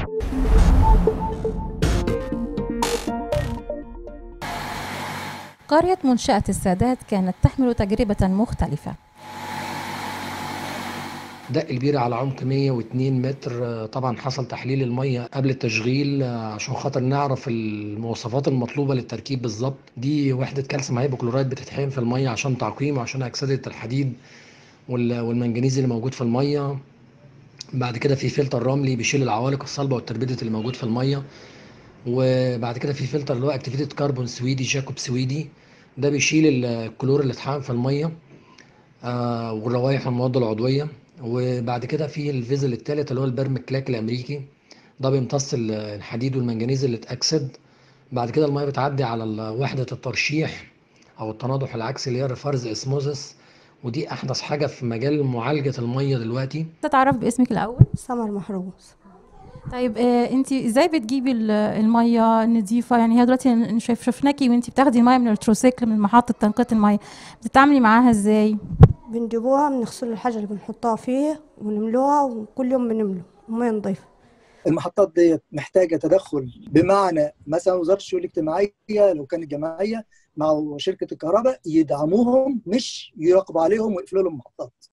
قرية منشأة السادات كانت تحمل تجربة مختلفة دق البير على عمق 102 متر طبعا حصل تحليل المية قبل التشغيل عشان خاطر نعرف المواصفات المطلوبة للتركيب بالظبط دي وحدة كالسيوم هيبوكلورايد بتتحقن في المية عشان تعقيم وعشان أكسدة الحديد والمنجنيز اللي موجود في المية بعد كده في فلتر رملي بيشيل العوالق الصلبة والتربيدة اللي موجود في المية وبعد كده في فلتر اللي هو اكتيفيتد كربون سويدي جاكوب سويدي ده بيشيل الكلور اللي اتحقن في الميه آه والروائح والمواد العضويه وبعد كده في الفيزل الثالث اللي هو البرم كلاك الامريكي ده بيمتص الحديد والمنجنيز اللي اتاكسد بعد كده الميه بتعدي على وحده الترشيح او التناضح العكسي اللي هي الريفرز اسموزس ودي احدث حاجه في مجال معالجه الميه دلوقتي تتعرف باسمك الاول سمر محروس طيب آه انت ازاي بتجيبي الميه النظيفه يعني هي دلوقتي شايف شفناكي وانت بتاخدي الميه من التروسيكل من محطه تنقيه الميه بتتعاملي معاها ازاي بنجيبوها بنغسل الحاجه اللي بنحطها فيها ونملوها وكل يوم بنملو وميه نظيفه المحطات ديت محتاجه تدخل بمعنى مثلا وزاره الشؤون الاجتماعيه لو كانت جماعيه مع شركه الكهرباء يدعموهم مش يراقبوا عليهم ويقفلوا لهم المحطات